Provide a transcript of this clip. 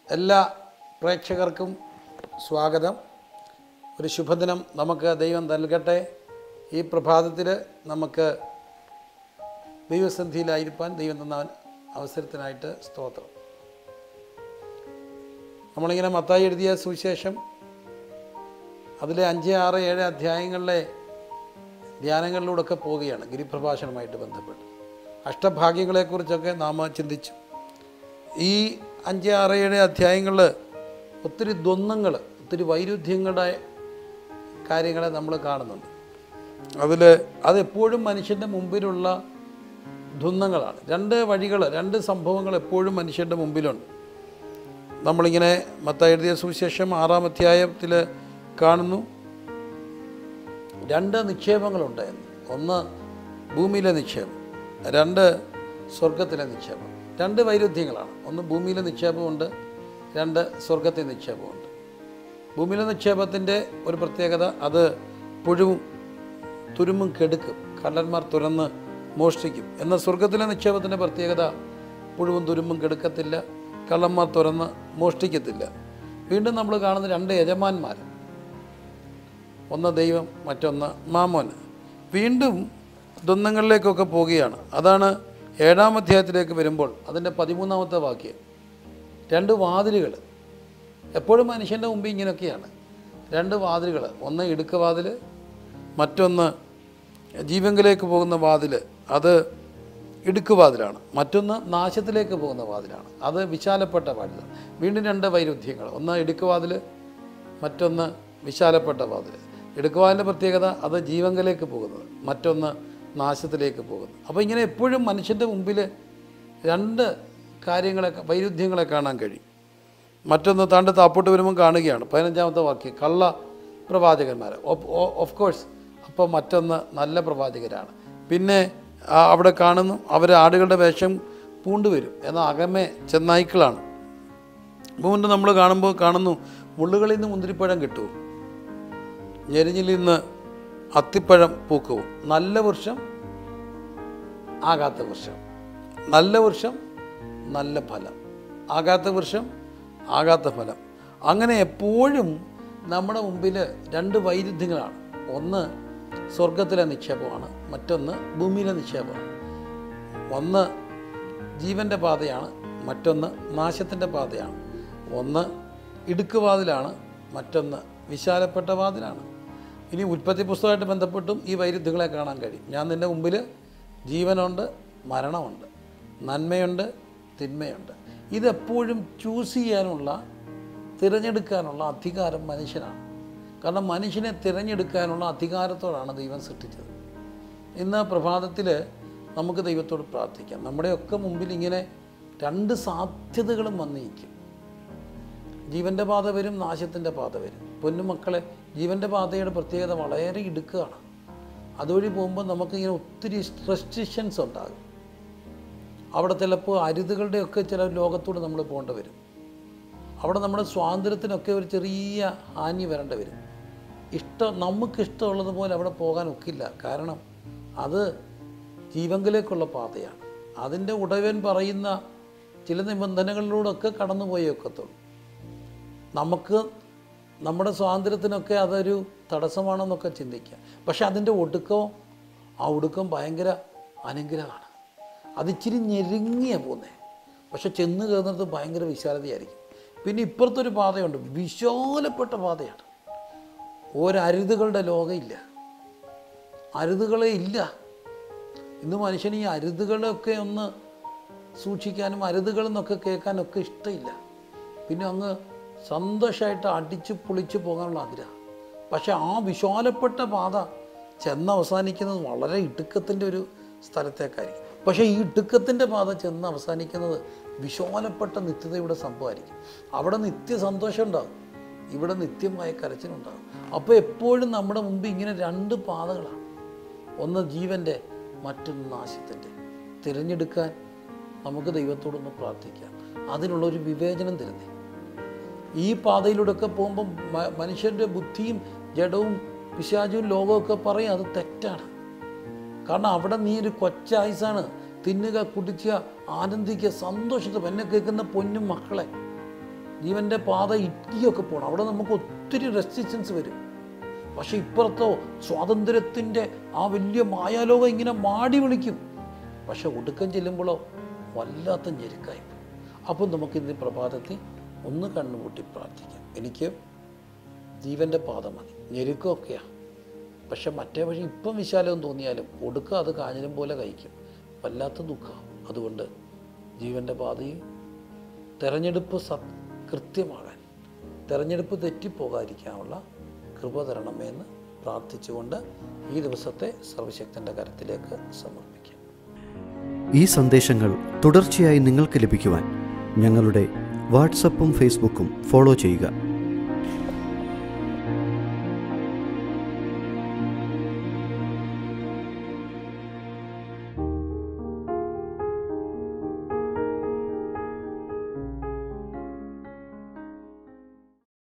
എല്ലാ പ്രേക്ഷകർക്കും സ്വാഗതം ഒരു ശുഭദിനം നമുക്ക് ദൈവം നൽകട്ടെ ഈ പ്രഭാതത്തിൽ നമുക്ക് ദൈവസന്ധിയിലായിരിക്കാൻ ദൈവം തന്ന അവസരത്തിനായിട്ട് സ്തോത്രം നമ്മളിങ്ങനെ മത്തായി എഴുതിയ സുവിശേഷം അതിലെ അഞ്ച് ആറ് ഏഴ് അധ്യായങ്ങളിലെ ധ്യാനങ്ങളിലൂടെയൊക്കെ പോവുകയാണ് ഗിരിപ്രഭാഷണവുമായിട്ട് ബന്ധപ്പെട്ട് അഷ്ടഭാഗ്യങ്ങളെക്കുറിച്ചൊക്കെ നാം ചിന്തിച്ചു ഈ അഞ്ച് ആറ് ഏഴ് അധ്യായങ്ങളിൽ ഒത്തിരി ദ്വന്ദ്ങ്ങൾ ഒത്തിരി വൈരുദ്ധ്യങ്ങളുടെ കാര്യങ്ങളെ നമ്മൾ കാണുന്നുണ്ട് അതിൽ അതെപ്പോഴും മനുഷ്യൻ്റെ മുമ്പിലുള്ള ദ്വന്ദ്ങ്ങളാണ് രണ്ട് വഴികൾ രണ്ട് സംഭവങ്ങൾ എപ്പോഴും മനുഷ്യൻ്റെ മുമ്പിലുണ്ട് നമ്മളിങ്ങനെ മത്ത എഴുതിയ സുവിശേഷം ആറാം അധ്യായത്തിൽ കാണുന്നു രണ്ട് നിക്ഷേപങ്ങളുണ്ടായിരുന്നു ഒന്ന് ഭൂമിയിലെ നിക്ഷേപം രണ്ട് സ്വർഗത്തിലെ നിക്ഷേപം രണ്ട് വൈരുദ്ധ്യങ്ങളാണ് ഒന്ന് ഭൂമിയിലെ നിക്ഷേപമുണ്ട് രണ്ട് സ്വർഗത്തിലെ നിക്ഷേപമുണ്ട് ഭൂമിയിലെ നിക്ഷേപത്തിൻ്റെ ഒരു പ്രത്യേകത അത് പുഴുവും തുരുമ്പും കെടുക്കും കള്ളന്മാർ തുറന്ന് മോഷ്ടിക്കും എന്നാൽ സ്വർഗത്തിലെ നിക്ഷേപത്തിൻ്റെ പ്രത്യേകത പുഴുവും തുരുമ്പും കെടുക്കത്തില്ല കള്ളന്മാർ തുറന്ന് മോഷ്ടിക്കത്തില്ല വീണ്ടും നമ്മൾ കാണുന്ന രണ്ട് യജമാന്മാർ ഒന്ന് ദൈവം മറ്റൊന്ന് മാമോൻ വീണ്ടും ദ്വന്ദ്ങ്ങളിലേക്കൊക്കെ പോവുകയാണ് അതാണ് ഏഴാം അധ്യായത്തിലേക്ക് വരുമ്പോൾ അതിൻ്റെ പതിമൂന്നാമത്തെ വാക്യം രണ്ട് വാതിലുകൾ എപ്പോഴും മനുഷ്യൻ്റെ മുമ്പിൽ ഇങ്ങനെയൊക്കെയാണ് രണ്ട് വാതിലുകൾ ഒന്ന് ഇടുക്ക് വാതിൽ മറ്റൊന്ന് ജീവങ്കിലേക്ക് പോകുന്ന വാതിൽ അത് ഇടുക്ക് വാതിലാണ് മറ്റൊന്ന് നാശത്തിലേക്ക് പോകുന്ന വാതിലാണ് അത് വിശാലപ്പെട്ട വാതിൽ വീണ്ടും രണ്ട് വൈരുദ്ധ്യങ്ങൾ ഒന്ന് ഇടുക്ക് വാതിൽ മറ്റൊന്ന് വിശാലപ്പെട്ട വാതിൽ ഇടുക്കുവാതിൻ്റെ പ്രത്യേകത അത് ജീവങ്കലേക്ക് പോകുന്നത് മറ്റൊന്ന് നാശത്തിലേക്ക് പോകുന്നത് അപ്പോൾ ഇങ്ങനെ എപ്പോഴും മനുഷ്യൻ്റെ മുമ്പിൽ രണ്ട് കാര്യങ്ങളെ വൈരുദ്ധ്യങ്ങളെ കാണാൻ കഴിയും മറ്റൊന്ന് താണ്ട് താപ്പോട്ട് വരുമ്പോൾ കാണുകയാണ് പതിനഞ്ചാമത്തെ വാക്യം കള്ള പ്രവാചകന്മാർ ഓഫ് കോഴ്സ് അപ്പോൾ മറ്റൊന്ന് നല്ല പ്രവാചകരാണ് പിന്നെ ആ, അവിടെ കാണുന്നു അവർ ആടുകളുടെ വേഷം പൂണ്ടുവരും എന്നാൽ അകമേ ചെന്നായ്ക്കളാണ് മുമ്പ് നമ്മൾ കാണുമ്പോൾ കാണുന്നു മുള്ളുകളിൽ നിന്ന് മുന്തിരിപ്പഴം കിട്ടും ഞെരിഞ്ഞിൽ നിന്ന് അത്തിപ്പഴം പൂക്കവും നല്ല വൃക്ഷം ആകാത്ത വൃക്ഷം നല്ല വൃക്ഷം നല്ല ഫലം ആകാത്ത വൃക്ഷം ആകാത്ത ഫലം അങ്ങനെ എപ്പോഴും നമ്മുടെ മുമ്പിൽ രണ്ട് വൈരുദ്ധ്യങ്ങളാണ് ഒന്ന് സ്വർഗത്തിലെ നിക്ഷേപമാണ് മറ്റൊന്ന് ഭൂമിയിലെ നിക്ഷേപമാണ് ഒന്ന് ജീവൻ്റെ പാതയാണ് മറ്റൊന്ന് നാശത്തിൻ്റെ പാതയാണ് ഒന്ന് ഇടുക്കുവാതിലാണ് മറ്റൊന്ന് വിശാലപ്പെട്ട വാതിലാണ് ഇനി ഉൽപ്പത്തി പുസ്തകമായിട്ട് ബന്ധപ്പെട്ടും ഈ വൈരുദ്ധ്യങ്ങളെ കാണാൻ കഴിയും ഞാൻ നിൻ്റെ മുമ്പിൽ ജീവനുണ്ട് മരണമുണ്ട് നന്മയുണ്ട് തിന്മയുണ്ട് ഇതെപ്പോഴും ചൂസ് ചെയ്യാനുള്ള തിരഞ്ഞെടുക്കാനുള്ള അധികാരം മനുഷ്യനാണ് കാരണം മനുഷ്യനെ തിരഞ്ഞെടുക്കാനുള്ള അധികാരത്തോടാണ് ദൈവം സൃഷ്ടിച്ചത് ഇന്ന് പ്രഭാതത്തിൽ നമുക്ക് ദൈവത്തോട് പ്രാർത്ഥിക്കാം നമ്മുടെയൊക്കെ മുമ്പിൽ ഇങ്ങനെ രണ്ട് സാധ്യതകളും വന്നിരിക്കും ജീവൻ്റെ പാത വരും നാശത്തിൻ്റെ പാത വരും പൊന്നുമക്കളെ ജീവൻ്റെ പാതയുടെ പ്രത്യേകത വളരെ ഇടുക്കുകയാണ് അതുവഴി പോകുമ്പോൾ നമുക്കിങ്ങനെ ഒത്തിരി റെസ്ട്രിക്ഷൻസ് ഉണ്ടാകും അവിടെ ചിലപ്പോൾ അരുതുകളുടെയൊക്കെ ചില ലോകത്തൂടെ നമ്മൾ പോകേണ്ടി വരും അവിടെ നമ്മുടെ സ്വാതന്ത്ര്യത്തിനൊക്കെ ഒരു ചെറിയ ഹാനി വരേണ്ടി വരും ഇഷ്ടം നമുക്കിഷ്ടമുള്ളതുപോലെ അവിടെ പോകാൻ ഒക്കില്ല കാരണം അത് ജീവങ്കിലേക്കുള്ള പാതയാണ് അതിൻ്റെ ഉടയവൻ പറയുന്ന ചില നിബന്ധനകളിലൂടെയൊക്കെ കടന്നു പോയേ ഒക്കത്തുള്ളൂ നമുക്ക് നമ്മുടെ സ്വാതന്ത്ര്യത്തിനൊക്കെ അതൊരു തടസ്സമാണെന്നൊക്കെ ചിന്തിക്കാം പക്ഷെ അതിൻ്റെ ഒടുക്കം ആ ഒടുക്കം ഭയങ്കര അനുഗ്രഹമാണ് അതിച്ചിരി ഞെരുങ്ങിയ പോകുന്നത് പക്ഷെ ചെന്ന് കയറുന്നത് ഭയങ്കര വിശാലതയായിരിക്കും പിന്നെ ഇപ്പുറത്തൊരു പാതയുണ്ട് വിശാലപ്പെട്ട പാതയാണ് ഒരരുതുകളുടെ ലോകമില്ല അരുതുകളെ ഇല്ല ഇന്ന് മനുഷ്യന് ഈ അരുതുകളൊക്കെ ഒന്ന് സൂക്ഷിക്കാനും അരുതുകളിൽ നിന്നൊക്കെ കേൾക്കാനൊക്കെ ഇഷ്ടമില്ല പിന്നെ അങ്ങ് സന്തോഷമായിട്ട് അടിച്ച് പൊളിച്ച് പോകാനുള്ള ആഗ്രഹം പക്ഷെ ആ വിശാലപ്പെട്ട പാത ചെന്ന് അവസാനിക്കുന്നത് വളരെ ഇടുക്കത്തിൻ്റെ ഒരു സ്ഥലത്തേക്കായിരിക്കും പക്ഷേ ഈ ഇടുക്കത്തിൻ്റെ പാത ചെന്ന് അവസാനിക്കുന്നത് വിശാലപ്പെട്ട നിത്യതയുടെ സംഭവമായിരിക്കും അവിടെ നിത്യ സന്തോഷം ഉണ്ടാകും ഇവിടെ നിത്യമായ കരച്ചിലുണ്ടാകും അപ്പോൾ എപ്പോഴും നമ്മുടെ മുമ്പിൽ ഇങ്ങനെ രണ്ട് പാതകളാണ് ഒന്ന് ജീവൻ്റെ മറ്റൊന്ന് നാശത്തിൻ്റെ തിരഞ്ഞെടുക്കാൻ നമുക്ക് ദൈവത്തോടൊന്ന് പ്രാർത്ഥിക്കാം അതിനുള്ളൊരു വിവേചനം തരുന്നേ ഈ പാതയിലൂടെയൊക്കെ പോകുമ്പം മ- മനുഷ്യൻ്റെ ബുദ്ധിയും ജഡവും പിശാചും ലോകമൊക്കെ പറയും അത് തെറ്റാണ് കാരണം അവിടെ നീ ഒരു കൊച്ചായുസാണ് തിന്നുക കുടിക്കുക ആനന്ദിക്കുക സന്തോഷിക്കുക എന്നെ കേൾക്കുന്ന പൊന്നും മക്കളെ ജീവൻ്റെ പാത ഇറ്റിയൊക്കെ പോകണം അവിടെ നമുക്ക് ഒത്തിരി റെസ്ട്രിക്ഷൻസ് വരും പക്ഷെ ഇപ്പുറത്തോ സ്വാതന്ത്ര്യത്തിൻ്റെ ആ വലിയ മായാലോകം ഇങ്ങനെ മാടി വിളിക്കും പക്ഷെ ഒടുക്കം ചെല്ലുമ്പോഴോ വല്ലാത്ത ഞെരുക്കായി പോകും. അപ്പോൾ നമുക്കിന്ന് പ്രഭാതത്തിൽ ഒന്ന് കണ്ണുപൂട്ടി പ്രാർത്ഥിക്കാം എനിക്ക് ജീവൻ്റെ പാത മതി ഞെരുക്കമൊക്കെയാണ് പക്ഷെ മറ്റേ വഴി ഇപ്പം വിശാലം തോന്നിയാലും ഒടുക്കം അത് കാഞ്ഞിരം പോലെ കഴിക്കും വല്ലാത്ത ദുഃഖം അതുകൊണ്ട് ജീവൻ്റെ പാതയും തെരഞ്ഞെടുപ്പ് സത് കൃത്യമാകാൻ തെരഞ്ഞെടുപ്പ് തെറ്റിപ്പോകാതിരിക്കാനുള്ള കൃപ തരണമേ എന്ന് പ്രാർത്ഥിച്ചുകൊണ്ട് ഈ ദിവസത്തെ സർവശക്തൻ്റെ കരത്തിലേക്ക് സമർപ്പിക്കാം ഈ സന്ദേശങ്ങൾ തുടർച്ചയായി നിങ്ങൾക്ക് ലഭിക്കുവാൻ ഞങ്ങളുടെ വാട്സപ്പും ഫേസ്ബുക്കും ഫോളോ ചെയ്യുക